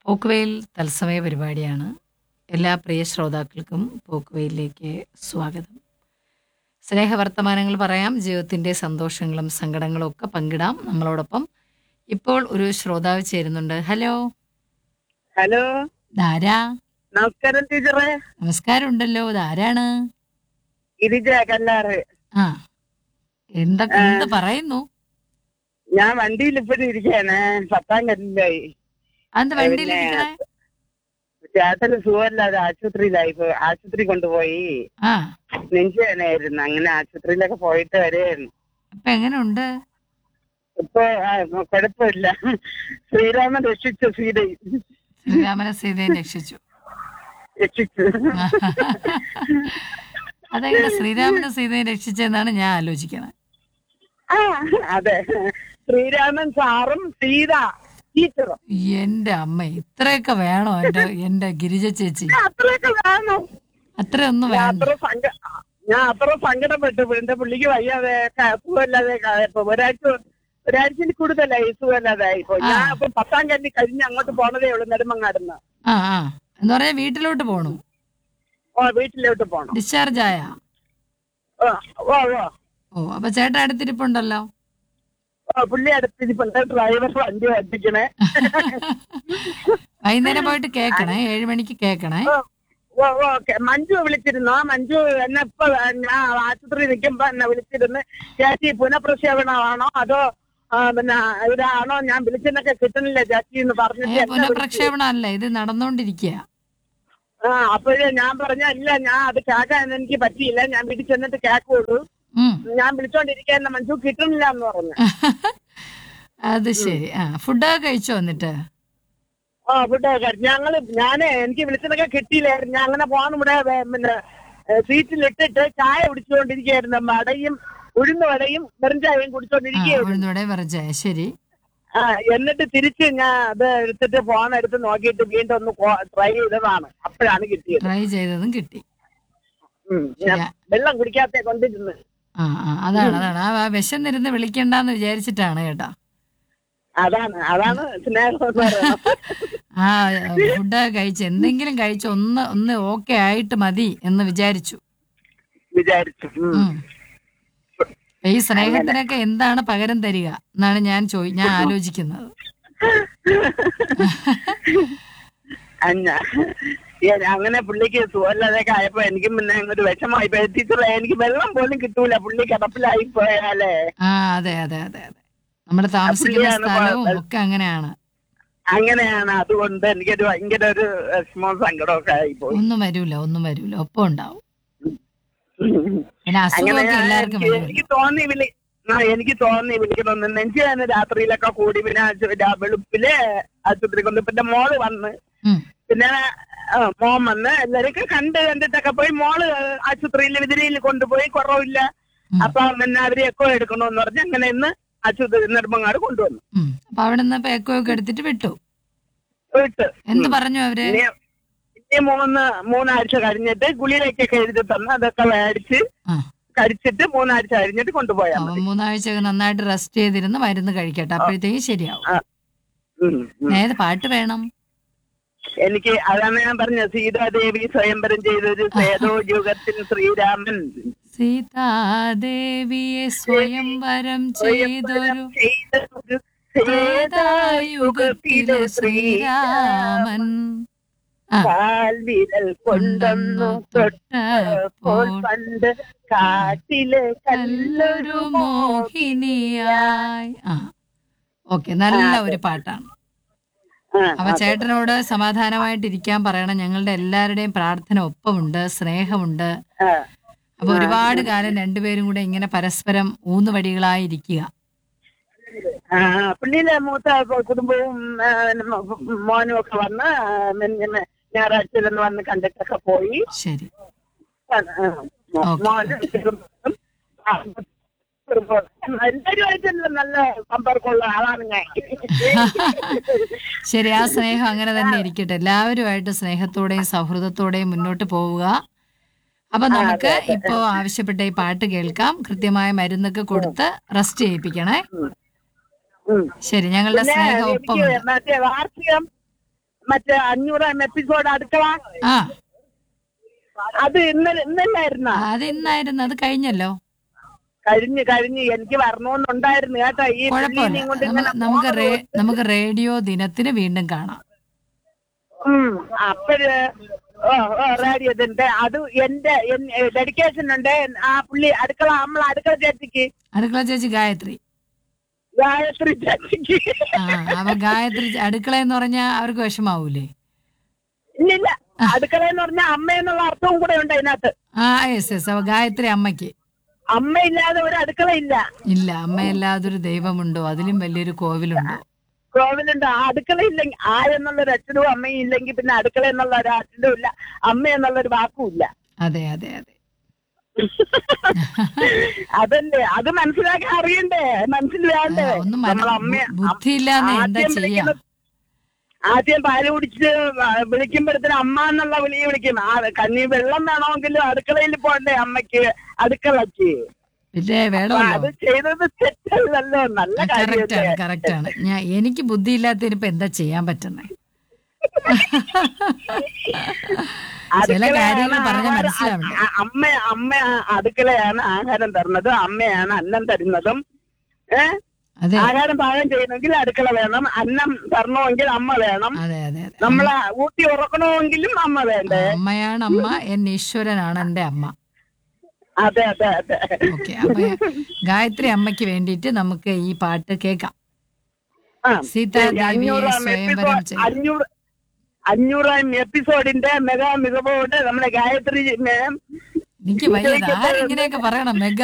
പോക്കുവെയിൽ തത്സമയ പരിപാടിയാണ് എല്ലാ പ്രിയ ശ്രോതാക്കൾക്കും പോക്കുവെയിലേക്ക് സ്വാഗതം സ്നേഹവർത്തമാനങ്ങൾ പറയാം ജീവിതത്തിൻ്റെ സന്തോഷങ്ങളും സങ്കടങ്ങളും ഒക്കെ പങ്കിടാം നമ്മളോടൊപ്പം ഇപ്പോൾ ഒരു ശ്രോതാവ് ചേരുന്നുണ്ട് ഹലോ ഹലോ ധാരാ നമസ്കാരം ടീച്ചറെ നമസ്കാരം ഉണ്ടല്ലോ ധാരാണ് ഗിരിജ കല്ലാറ് ആ എന്തൊക്കെ എന്ത് പറയുന്നു ഞാൻ വണ്ടിയിൽ ഇപ്പോഴും ഇരിക്കാണ് പത്താം കല്ലിലായി അന്ത് വണ്ടിയിൽ പിന്നെ- ഇരിക്കണേ ചേട്ടന് സുഖമില്ലാതെ ആശുപത്രിയിലായി ഇപ്പൊ ആശുപത്രി കൊണ്ടുപോയി ആ നെഞ്ചുവേനായിരുന്നു അങ്ങനെ ആശുപത്രിയിലൊക്കെ പോയിട്ട് വരെയായിരുന്നു അപ്പൊ എങ്ങനെയുണ്ട് ഇപ്പൊ ആ, കുഴപ്പമില്ല ശ്രീരാമൻ രക്ഷിച്ചു സീത ശ്രീരാമനെ സീതയെ രക്ഷിച്ചു രക്ഷിച്ചു അതെങ്ങനെ ശ്രീരാമനെ സീതയെ രക്ഷിച്ചെന്നാണ് ഞാൻ ആലോചിക്കണത് ആ അതെ ശ്രീരാമൻ സാറും സീത ടീച്ചറും എന്റെ അമ്മ ഇത്രയൊക്കെ വേണോ എന്റെ എന്റെ ഗിരിജ ചേച്ചി അത്രയൊക്കെ വേണം അത്രയൊന്നും ഞാൻ വേണ്ട അത്ര സങ്ക ഞാൻ അത്ര സങ്കടപ്പെട്ടു എന്റെ പുള്ളിക്ക് വയ്യാതെ ക- സുഖമില്ലാതെ ക- ഇപ്പൊ ഒരാഴ്ച ഒരാഴ്ചയിൽ കൂടുതലായി സുഖമില്ലാതെ ഇപ്പൊ ഞാൻ ഇപ്പൊ പത്താം കല്ലി കഴിഞ്ഞ് അങ്ങോട്ട് പോണതേ ഉള്ളൂ നെടുമങ്ങാടുന്ന് ആ ആ എന്ന് പറഞ്ഞാൽ വീട്ടിലോട്ട് പോണു ഓ വീട്ടിലോട്ട് പോണം ഡിസ്ചാർജ് ആയ ഓ ഓ ഓ ഓ അപ്പൊ ചേട്ടൻ അടുത്തിരിപ്പുണ്ടല്ലോ ഓ പുള്ളി അടുത്തിരിപ്പുണ്ട് ഡ്രൈവർ വണ്ടി ഓടിക്കണേ വൈകുന്നേരം പോയിട്ട് കേക്കണേ ഏഴ് മണിക്ക് കേക്കണേ ഓ ഓ ഓക്കെ മഞ്ജു വിളിച്ചിരുന്നു മഞ്ജു എന്നെ ഇപ്പൊ ഞാൻ ആശുപത്രി നിൽക്കുമ്പോ എന്നെ വിളിച്ചിരുന്നു ചേച്ചി പുനഃപ്രക്ഷേപണമാണോ അതോ ആ, പിന്നെ ഇതാണോ ഞാൻ വിളിച്ചെന്നൊക്കെ കിട്ടുന്നില്ല ചേച്ചി എന്ന് ഏ പറഞ്ഞിട്ട് എന്നെ വിളിച്ചു. പുനഃപ്രക്ഷേപണം അല്ല ഇത് നടന്നുകൊണ്ടിരിക്കുക ആ അപ്പോഴേ ഞാൻ പറഞ്ഞ ഇല്ല ഞാൻ അത് കേൾക്കാൻ എനിക്ക് പറ്റിയില്ല ഞാൻ വീട്ടിൽ ചെന്നിട്ട് കേക്കുള്ളൂ ഉം ഞാൻ വിളിച്ചോണ്ടിരിക്കാൻ മഞ്ജു കിട്ടുന്നില്ല എന്ന് പറഞ്ഞു അത് ശരി ആ ഫുഡൊക്കെ കഴിച്ചോ എന്നിട്ട് ആ ഫുഡ് ഞങ്ങള് ഞാന് എനിക്ക് വിളിച്ചതൊക്കെ കിട്ടിയില്ലായിരുന്നു ഞാൻ അങ്ങനെ പോകാൻ ഇവിടെ വേ- പിന്നെ സീറ്റിലിട്ടിട്ട് ചായ കുടിച്ചുകൊണ്ടിരിക്കുകയായിരുന്നു വടയും ഉഴുന്ന് വടയും വെറും ചായയും ആ കുടിച്ചോണ്ടിരിക്കുകയായിരുന്നു ഉഴുന്നോടെ വെറജായ ശരി ആ എന്നിട്ട് തിരിച്ച് ഞാൻ അത് എടുത്തിട്ട് ഫോൺ എടുത്ത് നോക്കിയിട്ട് വീണ്ടും ഒന്ന് ട്രൈ ചെയ്തതാണ് അപ്പോഴാണ് കിട്ടിയത് ട്രൈ ചെയ്തതും കിട്ടി ഉം. ഞാൻ ശരിയാ. വെള്ളം കുടിക്കാത്ത കൊണ്ടിരുന്നു ആ ആ അതാണ് അതാണ് ആ വിശന്നിരുന്ന് വിളിക്കണ്ടെന്ന് വിചാരിച്ചിട്ടാണ് കേട്ടാ അതാണ് അതാണ് സ്നേഹം എന്ന് പറയുന്നത് ആ ഫുഡ് കഴിച്ച് എന്തെങ്കിലും കഴിച്ച് ഒന്ന് ഒന്ന് ഓക്കെ ആയിട്ട് മതി എന്ന് വിചാരിച്ചു വിചാരിച്ചു ഉം. ഉം. അപ്പൊ ഈ സ്നേഹത്തിനൊക്കെ എന്താണ് പകരം തരിക എന്നാണ് ഞാൻ ചോദി ഞാൻ ആലോചിക്കുന്നത് അന്ന ഏ, അങ്ങനെ പുള്ളിക്ക് സുഖമില്ലാതൊക്കെ ആയപ്പോ എനിക്കും പിന്നെ ഒരു വിഷമായി പോയി ടീച്ചറെ എനിക്ക് വെള്ളം പോലും കിട്ടൂല പുള്ളി കിടപ്പിലായി പോയാലേ ആ അതെ അതെ അതെ അതെ നമ്മൾ താമസിക്കുന്ന പുള്ളിയാണ് സ്ഥലവും കുഴപ്പം. ഒക്കെ അങ്ങനെയാണ് അങ്ങനെയാണ് അതുകൊണ്ട് എനിക്കൊരു ഭയങ്കര ഒരു വിഷമവും സങ്കടമൊക്കെ ആയിപ്പോയി ഒന്നും വരൂല ഒന്നും വരൂല ഒപ്പം ഉണ്ടാവും പിന്നെ അങ്ങനെ അസുഖമൊക്കെ ഞാൻ- എല്ലാവർക്കും എനിക്ക് വരുമല്ലോ എനിക്ക് തോന്നി വിളി ആ എനിക്ക് തോന്നി വിളിക്കണമെന്ന് നെഞ്ചു തന്നെ രാത്രിയിലൊക്കെ കൂടി പിന്നെ ആശു- രാ- വെളുപ്പില് ആശുപത്രി കൊണ്ട് പിന്നെ മോള് വന്ന് ഉം. പിന്നെ ആ, മോൻ വന്ന് എല്ലാവരൊക്കെ കണ്ട് കണ്ടിട്ടൊക്കെ പോയി മോള് ആശുപത്രിയിൽ വിതിരിയിൽ കൊണ്ടുപോയി കുറവില്ല ഉം. അപ്പൊ പിന്നെ അവര് എക്കോ എടുക്കണമെന്ന് പറഞ്ഞ് അങ്ങനെ ഇന്ന് ആശുപത്രി നെടുമ്പങ്ങാട് കൊണ്ടുവന്നു ഉം. അപ്പൊ അവിടെ നിന്ന് ഇപ്പൊ എക്കോ ഒക്കെ എടുത്തിട്ട് വിട്ടു വിട്ട് എന്ത് പറഞ്ഞു അവര് ഇനി ഇനി മൂന്ന് മൂന്നാഴ്ച കഴിഞ്ഞിട്ട് ഗുളികയ്ക്കൊക്കെ എഴുതി തന്ന് അതൊക്കെ മേടിച്ച് ആ കഴിച്ചിട്ട് മൂന്നാഴ്ച കഴിഞ്ഞിട്ട് കൊണ്ടുപോയാൽ അപ്പൊ മതി മൂന്നാഴ്ച നന്നായിട്ട് റെസ്റ്റ് ചെയ്തിരുന്ന് മരുന്ന് കഴിക്കട്ടെ അപ്പോഴത്തേക്കും ശരിയാവും ഉം, ഉം. ഏത് പാട്ട് വേണം എനിക്ക് അതാണ് ഞാൻ പറഞ്ഞത് സീതാദേവി സ്വയംവരം ചെയ്തൊരു സേതോ യുഗത്തിൽ ശ്രീരാമൻ സീതാദേവിയെ സ്വയംവരം ചെയ്തൊരു ചെയ്തൊരു ത്രേതായുഗത്തിലെ ശ്രീരാമൻ ആ കാൽവിരൽ കൊണ്ടൊന്നു തൊട്ടപ്പോൾ പണ്ട് കാട്ടിലെ നല്ലൊരു മോഹിനിയായി ആ ഓക്കെ നല്ല ഒരു പാട്ടാണ് ആ, അപ്പൊ ചേട്ടനോട് സമാധാനമായിട്ട് ഇരിക്കാൻ പറയണം ഞങ്ങളുടെ എല്ലാവരുടെയും പ്രാർത്ഥന ഒപ്പമുണ്ട് സ്നേഹമുണ്ട് ആ, അപ്പൊ ഒരുപാട് കാലം രണ്ടുപേരും കൂടെ ഇങ്ങനെ പരസ്പരം ഊന്നുവടികളായി ഇരിക്കുക ആ, പുള്ളിയിലെ മൂത്ത കുടുംബവും ആ, മോനും ഒക്കെ വന്ന് പിന്നെ ഞായറാഴ്ചയിലൊന്ന് വന്ന് കണ്ടിട്ടൊക്കെ പോയി ശരി ആ, ആ, ഓക്കേ. മോനും കുടുംബവും, ആ, എല്ലാവരുമായിട്ടുള്ള നല്ല സമ്പർക്കമുള്ള ആളാണ് ഞാൻ ശരി ആ സ്നേഹം അങ്ങനെ തന്നെ ഇരിക്കട്ടെ എല്ലാവരുമായിട്ട് സ്നേഹത്തോടെയും സൗഹൃദത്തോടെയും മുന്നോട്ട് പോവുക അപ്പൊ നമുക്ക് ഇപ്പോ ആവശ്യപ്പെട്ട ഈ പാട്ട് കേൾക്കാം കൃത്യമായ മരുന്നൊക്കെ കൊടുത്ത് റെസ്റ്റ് ചെയ്യിപ്പിക്കണേ ഉം. ശരി ഞങ്ങളുടെ പിന്നെ സ്നേഹം എനിക്ക് ഒപ്പമുണ്ട് മറ്റേ വാർഷികം മറ്റേ അഞ്ഞൂറാം എപ്പിസോഡ് അടുക്കള ആ അത് ഇന്നലെ ഇന്നല്ലായിരുന്ന അത് ഇന്നായിരുന്നു അത് കഴിഞ്ഞല്ലോ കഴിഞ്ഞ് കഴിഞ്ഞ് എനിക്ക് വരണമെന്നുണ്ടായിരുന്നു കേട്ടോ ഈ കുഴപ്പമില്ല പുള്ളിനെയും കൊണ്ട് നമ്മ- ഇങ്ങനെ നമുക്ക് പോണത് റേ- നമുക്ക് റേഡിയോ ദിനത്തിന് വീണ്ടും കാണാം ഉം, അപ്പഴ് ഓ ഓ റേഡിയോത്തിന്റെ അത് എന്റെ ഡെഡിക്കേഷൻ ഉണ്ട് ആ പുള്ളി അടുക്കള നമ്മൾ അടുക്കള ചേച്ചിക്ക് അടുക്കള ചേച്ചി ഗായത്രി ഗായത്രി ചേച്ചിക്ക് ആ അപ്പൊ ഗായത്രി അടുക്കള എന്ന് പറഞ്ഞാൽ അവർക്ക് വിഷമാവൂലേ ഇല്ലില്ല അടുക്കള എന്ന് പറഞ്ഞാൽ അമ്മ എന്നുള്ള അർത്ഥവും കൂടെ ഉണ്ട് അതിനകത്ത് ആ യെസ് യെസ് അപ്പൊ ഗായത്രി അമ്മയ്ക്ക് അമ്മ ഇല്ലാതെ ഒരു അടുക്കള ഇല്ല ഇല്ല അമ്മയല്ലാതൊരു ദൈവമുണ്ടോ അതിലും വലിയൊരു കോവിലുണ്ടോ കോവിലുണ്ട് ആ അടുക്കള ഇല്ലെങ്കിൽ ആ എന്നുള്ളൊരു അച്ഛനും അമ്മയും ഇല്ലെങ്കിൽ പിന്നെ അടുക്കള എന്നുള്ള ഒരു അച്ഛനും ഇല്ല അമ്മ എന്നുള്ളൊരു വാക്കും ഇല്ല അതെ അതെ അതെ അതല്ലേ അത് മനസ്സിലാക്കാൻ അറിയണ്ടേ മനസ്സിൽ വേണ്ടേ ആ, ഒന്നും മന- നമ്മൾ അമ്മ ബു- ബുദ്ധിയില്ലാന്ന് എന്താ ആദ്യം ചെയ്യാ വിളിക്കുന്നത് ആദ്യം പാല് കുടിച്ച് വിളിക്കുമ്പോഴത്തേന് അമ്മ എന്നുള്ള വിളി വിളിക്കും ആ കഞ്ഞി വെള്ളം വേണമെങ്കിലും അടുക്കളയിൽ പോണ്ടേ അമ്മയ്ക്ക് അടുക്കളക്ക് പിന്നെ അപ്പൊ വേണമല്ലോ അത് ചെയ്തത് തെറ്റല്ലല്ലോ നല്ല കറക്റ്റ് കാര്യമല്ലേ ആണ് കറക്റ്റ് ആണ് ഞാൻ എനിക്ക് ബുദ്ധിയില്ലാത്തതിന് ഇപ്പൊ എന്താ ചെയ്യാൻ പറ്റുന്നേ ചില അടുക്കളയാണ് കാര്യങ്ങൾ പറഞ്ഞാൽ ആഹാരം- മനസ്സിലാവണ്ടേ അ- അമ്മ അമ്മ അടുക്കളയാണ് ആഹാരം തരുന്നത് അമ്മയാണ് അന്നം തരുന്നതും ഏഹ് അതെ ആഹാരം പാകം ചെയ്യണമെങ്കിൽ അടുക്കള വേണം അന്നം തരണമെങ്കിൽ അമ്മ വേണം അതെ അതെ അതെ നമ്മളെ ഊട്ടി ഉറക്കണമെങ്കിലും അമ്മ വേണ്ടേ അമ്മയാണ് അമ്മ എൻ ഈശ്വരനാണ് എന്റെ അമ്മ അതെ അതെ അതെ ഓക്കെ അപ്പൊ ഗായത്രി അമ്മയ്ക്ക് വേണ്ടിയിട്ട് നമുക്ക് ഈ പാട്ട് കേൾക്കാം ആ സീതാദേവിയെ അഞ്ഞൂറാം സ്വയംവരം എപ്പിസോഡ് ചെയ്തു അഞ്ഞൂറ് അഞ്ഞൂറാം എപ്പിസോഡിന്റെ മെഗാ മികവോട് നമ്മളെ ഗായത്രി മാം എനിക്ക് വയ്യത് ആരിങ്ങനെയൊക്കെ പറയണം മെഗാ